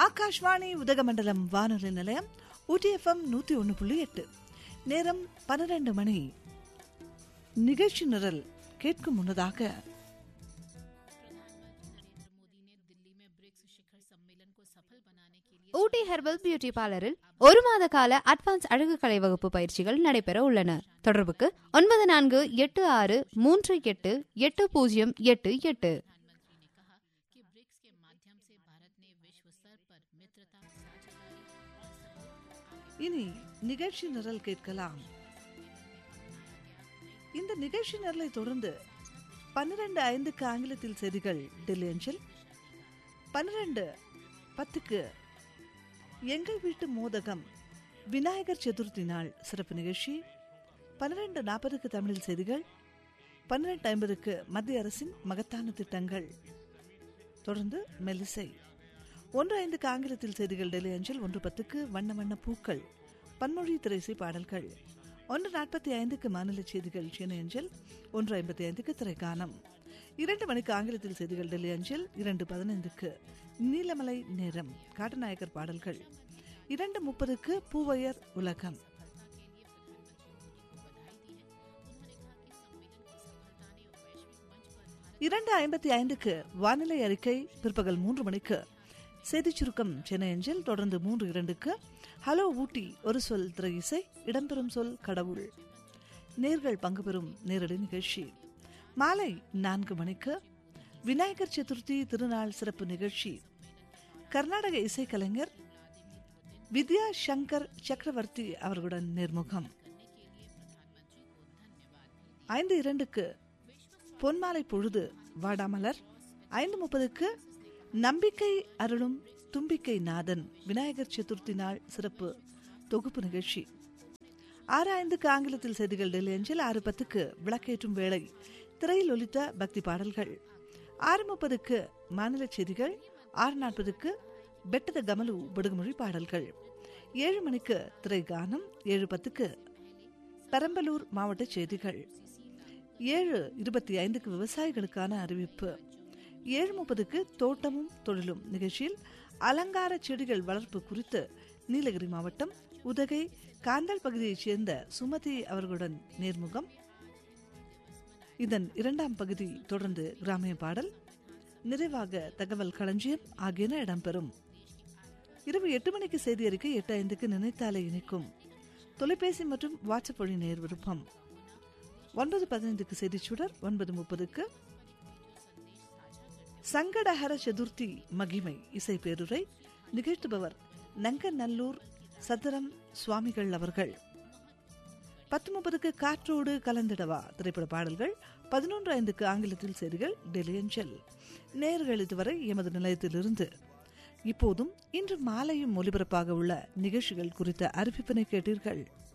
ஆகாஷ்வாணி உதகமண்டலம் வானொலி நிலையம் ஊட்டிஎஃப்எம் நூத்தி ஒன்று புள்ளி எட்டு நேரம் பன்னிரண்டு மணி நிகழ்ச்சி நிரல் கேட்கும் முன்னதாக ஊட்டி ஹெர்பல் பியூட்டி பார்லரில் ஒரு மாத கால அட்வான்ஸ் அழகு கலை வகுப்பு பயிற்சிகள் நடைபெற உள்ளன தொடர்புக்கு ஒன்பது நான்கு எட்டு ஆறு மூன்று எட்டு எட்டு பூஜ்ஜியம் எட்டு எட்டு இனி நிகழ்ச்சி நிரல் கேட்கலாம் இந்த நிகழ்ச்சி நிரலை தொடர்ந்து பன்னிரண்டு ஐந்துக்கு ஆங்கிலத்தில் செய்திகள் டெல்லி அஞ்சல் பன்னிரண்டு பத்துக்கு எங்கள் வீட்டு மோதகம் விநாயகர் சதுர்த்தி நாள் சிறப்பு நிகழ்ச்சி பன்னிரண்டு நாற்பதுக்கு தமிழில் செய்திகள் பன்னிரண்டு ஐம்பதுக்கு மத்திய அரசின் மகத்தான திட்டங்கள் தொடர்ந்து மெலிசை ஒன்று ஐந்துக்கு ஆங்கிலத்தில் செய்திகள் டெல்லி அஞ்சல் ஒன்று பத்துக்கு வண்ண வண்ண பூக்கள் பன்மொழி திரைசை பாடல்கள் ஒன்று நாற்பத்தி ஐந்துக்கு மாநில செய்திகள் சென்னை அஞ்சல் ஒன்று ஐம்பத்தி ஐந்துக்கு திரைக்கானம் இரண்டு மணிக்கு ஆங்கிலத்தில் செய்திகள் டெல்லி அஞ்சல் இரண்டு பதினைந்துக்கு நீலமலை நேரம் காட்டுநாயக்கர் பாடல்கள் இரண்டு முப்பதுக்கு பூவையர் உலகம் இரண்டு ஐம்பத்தி ஐந்துக்கு வானிலை அறிக்கை பிற்பகல் மூன்று மணிக்கு செய்திச் சுருக்கம் சென்னை அஞ்சல் தொடர்ந்து மூன்று இரண்டுக்கு ஹலோ ஊட்டி ஒரு சொல் திரை இசை இடம்பெறும் சொல் கடவுள் நேர்கள் பங்கு பெறும் நேரடி நிகழ்ச்சி மாலை நான்கு மணிக்கு விநாயகர் சதுர்த்தி திருநாள் சிறப்பு நிகழ்ச்சி கர்நாடக இசைக்கலைஞர் வித்யா சங்கர் சக்கரவர்த்தி அவர்களுடன் நேர்முகம் ஐந்து இரண்டுக்கு பொன்மாலை பொழுது வாடாமலர் ஐந்து முப்பதுக்கு நம்பிக்கை அருளும் தும்பிக்கை நாதன் விநாயகர் சதுர்த்தி நாள் சிறப்பு தொகுப்பு நிகழ்ச்சி ஆறு ஐந்துக்கு ஆங்கிலத்தில் செய்திகள் டெல்லி அஞ்சல் ஆறு பத்துக்கு விளக்கேற்றும் வேளை திரையில் ஒலித்த பக்தி பாடல்கள் ஆறு முப்பதுக்கு மாநில செய்திகள் ஆறு நாற்பதுக்கு பெட்டத கமலு படுகுமொழி பாடல்கள் ஏழு மணிக்கு திரை கானம் ஏழு பத்துக்கு பெரம்பலூர் மாவட்ட செய்திகள் ஏழு இருபத்தி ஐந்துக்கு விவசாயிகளுக்கான அறிவிப்பு ஏழு முப்பதுக்கு தோட்டமும் தொழிலும் நிகழ்ச்சியில் அலங்கார செடிகள் வளர்ப்பு குறித்து நீலகிரி மாவட்டம் உதகை காந்தல் பகுதியைச் சேர்ந்த சுமதி அவர்களுடன் நேர்முகம் இதன் இரண்டாம் பகுதி தொடர்ந்து கிராமிய பாடல் நிறைவாக தகவல் களஞ்சியம் ஆகியன இடம்பெறும் இரவு எட்டு மணிக்கு செய்தி அறிக்கை எட்டு ஐந்துக்கு நினைத்தாலே இணைக்கும் தொலைபேசி மற்றும் வாட்ஸ்அப் வழி நேர் விருப்பம் ஒன்பது பதினைந்துக்கு செய்திச்சுடர் ஒன்பது முப்பதுக்கு சங்கடஹர சதுர்த்தி மகிமை இசை பேருரை நிகழ்த்துபவர் நங்கநல்லூர் சத்திரம் சுவாமிகள் அவர்கள் பத்து முப்பதுக்கு காற்றோடு கலந்திடவா திரைப்பட பாடல்கள் பதினொன்று ஐந்துக்கு ஆங்கிலத்தில் செய்திகள் டெல்லி அஞ்சல் நேர்கள் இதுவரை எமது நிலையத்திலிருந்து இப்போதும் இன்று மாலையும் ஒலிபரப்பாக உள்ள நிகழ்ச்சிகள் குறித்த அறிவிப்பினை கேட்டீர்கள்